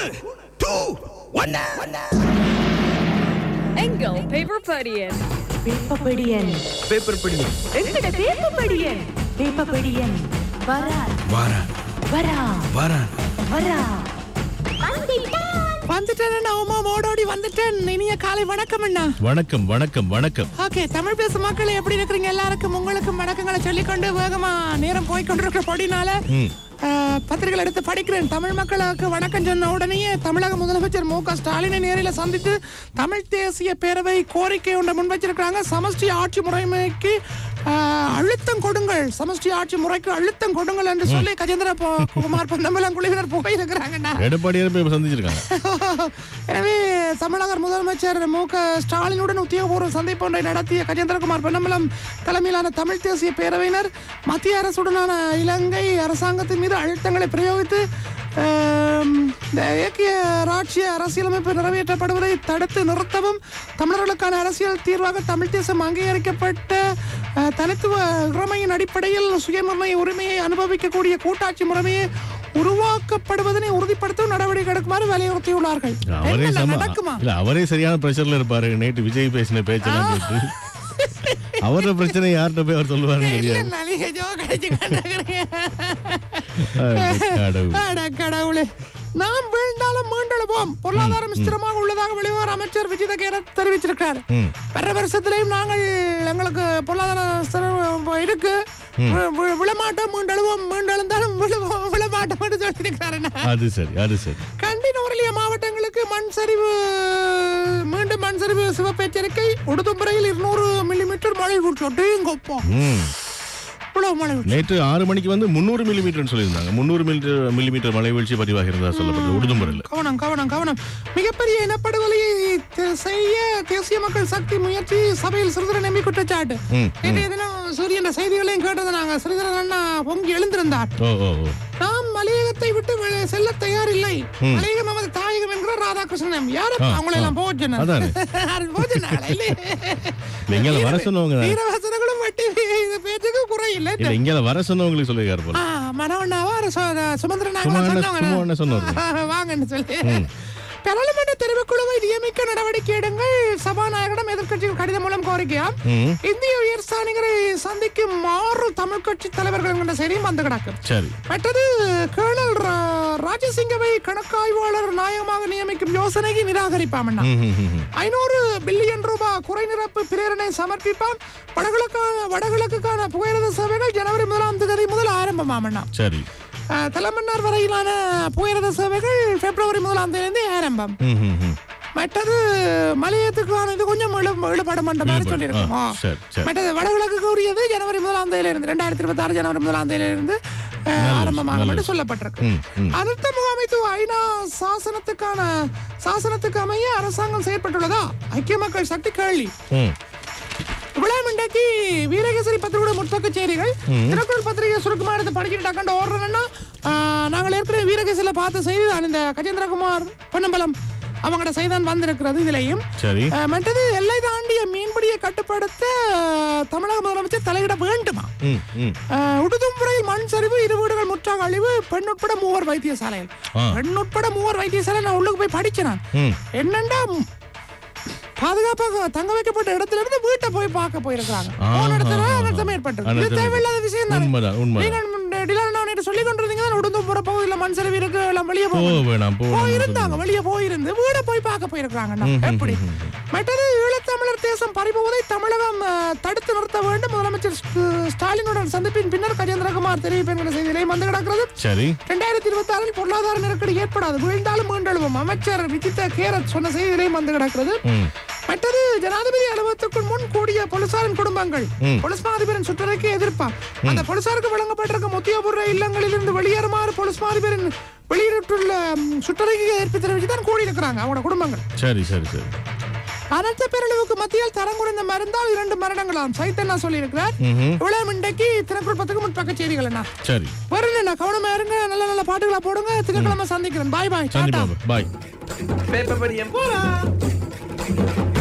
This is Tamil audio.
டூ ஒன்னு எங்கள் பேப்பர் படியன் வேப்பப்படியன் பேப்பர் படி எங்கட வேப்பப்படியன் வேப்பப்படியன் வரா வாரா வரா வாரா வரா வந்துட்டேன் உமா ஓடோடி வந்துட்டேன் இனிய காலை வணக்கம் அண்ணா வணக்கம் வணக்கம் வணக்கம் ஓகே தமிழ் பேசும் மக்கள் எப்படி இருக்கிறீங்க எல்லாருக்கும் உங்களுக்கும் வணக்கங்களை சொல்லிக்கொண்டு வேகமா நேரம் போய் கொண்டிருக்கிற படினால ம். பத்திரிகை எடுத்து படிக்கிறேன் தமிழ் மக்களுக்கு வணக்கம் சொன்ன உடனேயே தமிழக முதலமைச்சர் மு க ஸ்டாலினை நேரில் சந்தித்து தமிழ் தேசிய பேரவை கோரிக்கை ஒன்றை முன்வச்சிருக்கிறாங்க சமஷ்டி ஆட்சி முறைமைக்கு ஆஹ், அழுத்தம் கொடுங்கள் சமஷ்டி ஆட்சி முறைக்கு அழுத்தம் கொடுங்கள் என்று சொல்லி கஜேந்திர பொ- குமார் பொன்னம்பலம் குழுவினர் போயிருக்கிறாங்கண்ணா எடப்பாடியார் போய் சந்திச்சிருக்காங்க எனவே தமிழக முதலமைச்சர் மு க ஸ்டாலினுடன் உத்தியோகபூர்வ சந்திப்பு ஒன்றை நடத்திய கஜேந்திரகுமார் பொன்னம்பலம் தலைமையிலான தமிழ் தேசிய பேரவையினர் மத்திய அரசுடனான இலங்கை அரசாங்கத்தின் மீது அழுத்தங்களை பிரயோகித்து ஆம், இந்த இயக்கிய ராட்சிய அரசியலமைப்பு நிறைவேற்றப்படுவதை தடுத்து நிறுத்தவும் தமிழர்களுக்கான அரசியல் தீர்வாக தமிழ் தேசம் அங்கீகரிக்கப்பட்ட அஹ், தனித்துவ உரிமையின் அடிப்படையில் சுயநிர்ணய உரிமையை அனுபவிக்கக்கூடிய கூட்டாட்சி முறைமையை உருவாக்கப்படுவதனை உறுதிப்படுத்தும் நடவடிக்கை எடுக்குமாறு வலியுறுத்தியுள்ளார்கள் அவரே என்னண்ணா, சம நடக்குமா இல்ல அவரே சரியான பிரஷர்ல இருப்பாரு நேற்று விஜய் பேசின பேச்செல்லாம் கேட்டு அவரோட பிரச்சனை யார்கிட்ட போய் அவர் சொல்லுவாருன்னு தெரியாது இல்லைண்ணா, நீங்க joke அடிச்சு கொண்டிருக்கிறீங்க. கடவுள். அட கடவுளே நாம் வீழ்ந்தாலும் மீண்டெழுவோம் பொருளாதாரம் ஸ்திரமாக உள்ளதாக வெளிவார அமைச்சர் விஜித கேரத் தெரிவிச்சிருக்கிறார் ம். வர வருஷத்திலையும் நாங்கள் எங்களுக்கு பொருளாதார ஸ்திரம் இருக்கு வி- வி- விழமாட்டோம் மீண்டெழுவோம் மீண்டெழுந்தாலும் விழுவோம் விழமாட்டோம் என்று சொல்லியிருக்கிறாருண்ணா அது சரி அது சரி கண்டி நுவரலிய மாவட்டங்களுக்கு மண் சரிவு மீண்டும் மண் சரிவு சிவப்பு எச்சரிக்கை உடுதும்புறையில் இருநூறு மில்லிமீட்டர் மழை வீழ்ச்சோட்டேங்கப்பா ம். இவ்வளவு மழை வீழ்ச்சி நேற்று ஆறு மணிக்கு வந்து முந்நூறு மில்லிமீட்டர் சொல்லியிருந்தாங்க முந்நூறு மில்லிமீட்டர் மில்லிமீட்டர் மழை வீழ்ச்சி பதிவாக இருந்தா சொல்லப்படுது உடுதும்பரில் கவனம் கவனம் கவனம் மிகப்பெரிய இனப்படுகொலையை த- செய்ய தேசிய மக்கள் சக்தி முயற்சி சபையில் சிறிதரன் நம்பி குற்றச்சாட்டு ம், நேற்றைய தினம் சூரியன் செய்திகளையும் கேட்டது நாங்க சிறிதரன் அண்ணா பொங்கி எழுந்திருந்தார் ஓ ஓ ஓ நாம் மலையகத்தை விட்டு வெ- செல்ல தயாரில்லை மலையகம் நமது தாயகம் என்கிறார் ராதாகிருஷ்ணன் யாரு ஆ, அவங்களை எல்லாம் ஆ. போச்சுனா அதானே. போச்சுனாங்களா இல்லையே இங்க வர சொன்னவங்க தான். வீரவாசனங்களும் வட்டி இந்த பேச்சுக்கு குறையில்லை இல்ல இங்க வர சொன்னவங்களுக்கு சொல்லியிருக்காரு போல ஆ, மனோண்ணாவா சுமந்திரன் சும்மா என்ன- சும்மா என்ன சொன்னாரு? வாங்கன்னு சொல்லி பாராளுமன்ற தெரிவுக்குழுவை நியமிக்க நடவடிக்கை எடுங்கள் சபாநாயகரிடம் எதிர்க்கட்சிகள் கடிதம் மூலம் கோரிக்கையா ம். இந்திய உயர்ஸ்தானிகரை சந்திக்கும் ஆறு தமிழ் கட்சி தலைவர்கள் என்கிற செய்தியும் வந்து கிடக்கு சரி மற்றது கேர்னல் ரா- ராஜசிங்கவை கணக்காய்வாளர் நாயகமாக நியமிக்கும் யோசனையை நிராகரிப்பாமண்ணா ம், ம், ம், ம். ஐநூறு பில்லியன் ரூபாய் குறை நிரப்பு பிரேரணை சமர்ப்பிப்பான் வடகிழக்கான வடகிழக்குக்கான புகையிரத சேவைகள் ஜனவரி முதலாம் தேதி முதல் ஆரம்பமாமண்ணா சரி அஹ், தலைமன்னார் வரையிலான புகையிரத சேவைகள் பிப்ரவரி முதலாம் தேதி ஆரம்பம் ம், ம், ம். மற்றது மலையத்துக்கான இது கொஞ்சம் இழு- இழுபடும் என்ற மாதிரி இழுபடும். சொல்லியிருக்கோம் ஆ, ஆ. சரி, சரி. மற்றது வடகிழக்கு உரியது ஜனவரி முதலாம் தேதியில இருந்து ரெண்டாயிரத்தி இருபத்தி ஆறு ஜனவரி முதலாம் தேதியில இருந்து அஹ், ஆரம்பமாகும் என்று சொல்லப்பட்டிருக்கு ம், ம். அனர்த்த முகாமைத்துவ ஐநா சாசனத்துக்கான சாசனத்துக்கு அமைய அரசாங்கம் செயற்பட்டுள்ளதா ஐக்கிய மக்கள் சக்தி கேள்வி ம். இவ்வளவு இன்றைக்கு வீரகேசரி பத்திரிகை முற்பக்க செய்திகள் தினக்குரல் பத்திரிகை சுருக்கமா எடுத்து படிச்சுட்டு டக்கண்டு ஓடுறேன்னா நாங்கள் ஏற்கனவே வீரகேசரியில பார்த்த செய்தி தான் இந்த கஜேந்திரகுமார் பொன்னம்பலம் அவங்களோட செய்தான் வந்திருக்கிறது இதுலயும் சரி அஹ், மற்றது எல்லை தாண்டிய மீன்பிடியை கட்டுப்படுத்த அஹ், தமிழக முதலமைச்சர் தலையிட வேண்டுமா ம், ம். அஹ், உடுதும்புறையில் மண் சரிவு இரு வீடுகள் முற்றாக அழிவு பெண் உட்பட மூவர் வைத்தியசாலையில் ஆ. பெண் உட்பட மூவர் வைத்தியசாலை நான் உள்ளுக்கு போய் படிச்சேன் நான். ம். என்னண்டா ம், பாதுகாப்பாக தங்க வைக்கப்பட்ட இடத்துல இருந்து வீட்டை போய் பார்க்க போயிருக்காங்க ஆ, போன இடத்துல ஆ, ஆ. அனர்த்தம் ஏற்பட்டது இது அனர்த்தம் தேவையில்லாத விஷயம் தானே உண்மைதான் உண்மை நீங்கள் சொல்லி கொண்டிருந்தீங்க உடுந்தும்புற பகுதியில் மண் சரிவு இருக்கு எல்லாம் வெளியே போக போக வேணாம் போக வேணாம் போயிருந்தாங்க வெளியே போயிருந்து வீட போய் பார்க்க போயிருக்காங்க எப்படி மற்றது ஈழத்தமிழர் தேசம் பறிபோவதை தமிழகம் அஹ், தடுத்து நிறுத்த வேண்டும் முதலமைச்சர் ஸ்ட- ஸ்டாலினுடன் சந்திப்பின் பின்னர் கஜேந்திரகுமார் தெரிவிப்பேன் செய்தியிலையும் வந்து கிடக்கிறது சரி ரெண்டாயிரத்தி இருபத்தி ஆறில் பொருளாதார நெருக்கடி ஏற்படாது வீழ்ந்தாலும் மீண்டெழுவோம் அமைச்சர் விஜித கேரத் சொன்ன செய்தியிலையும் வந்து கிடக்கிறது ம். மற்றது ஜனாதிபதி அலுவலகத்துக்குள் முன் கூடிய போலீசாரின் குடும்பங்கள் போலீஸ் மாதிபரின் சுற்றறிக்கை எதிர்ப்பா அந்த போலீசாருக்கு வழங்கப்பட்டிருக்கும் உத்தியோகபூர்வ இல்லங்களில் இருந்து வெளியேறுமாறு போலீஸ் மாதிபரின் வெளியிட்டுள்ள ம், சுற்றறிக்கை எதிர்ப்பு தெரிவித்து தான் கூடியிருக்கிறாங்க அவங்களோட குடும்பங்கள் சரி சரி சரி அனர்த்த பேரழிவுக்கு மத்தியில் தரம் குறைந்த மருந்தால் இரண்டு மரணங்களாம் சைத்தன்னா சொல்லியிருக்கிறார் ம்ஹும். இவ்வளவு இன்றைக்கு தினக்குழப்பத்துக்கு முற்பக்க செய்திகள் என்ன சரி வருங்க கவனமா இருங்க நல்ல நல்ல பாட்டுகளா போடுங்க திங்கட்கிழமை சந்திக்கிறேன் பாய் பாய் டாடா சந்திப்போம் பாய் பேப்பர் படியம் போலாம்